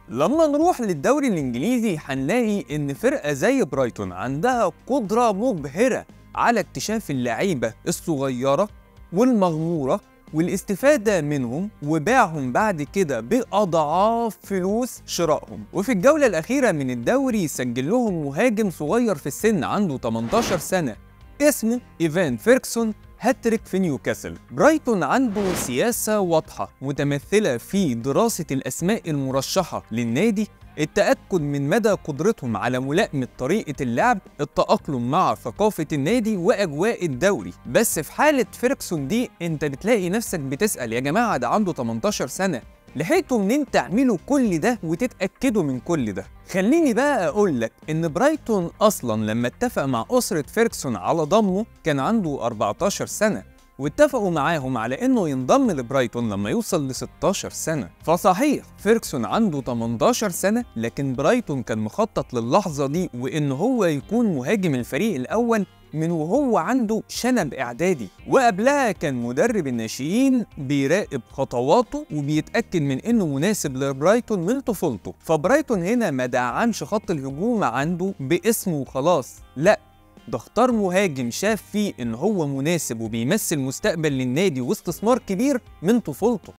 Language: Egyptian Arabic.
لما نروح للدوري الانجليزي هنلاقي ان فرقه زي برايتون عندها قدره مبهره على اكتشاف اللعيبه الصغيره والمغموره والاستفادة منهم وبيعهم بعد كده بأضعاف فلوس شرائهم وفي الجولة الأخيرة من الدوري سجل لهم مهاجم صغير في السن عنده 18 سنة اسمه إيفان فيركسون هاتريك في نيوكاسل برايتون عنده سياسة واضحة متمثلة في دراسة الأسماء المرشحة للنادي التأكد من مدى قدرتهم على ملائمة طريقة اللعب التأقلم مع ثقافة النادي وأجواء الدوري بس في حالة فيركسون دي انت بتلاقي نفسك بتسأل يا جماعة ده عنده 18 سنة لحقتوا منين تعملوا كل ده وتتأكدوا من كل ده خليني بقى أقول لك إن برايتون أصلا لما اتفق مع أسرة فيركسون على ضمه كان عنده 14 سنة واتفقوا معاهم على انه ينضم لبرايتون لما يوصل ل 16 سنه فصحيح فيركسون عنده 18 سنه لكن برايتون كان مخطط للحظه دي وان هو يكون مهاجم الفريق الاول من وهو عنده شنب اعدادي وقبلها كان مدرب الناشئين بيراقب خطواته وبيتاكد من انه مناسب لبرايتون من طفولته فبرايتون هنا ما دعمش خط الهجوم عنده باسمه وخلاص لا ده اختار مهاجم شاف فيه ان هو مناسب وبيمثل مستقبل للنادي واستثمار كبير من طفولته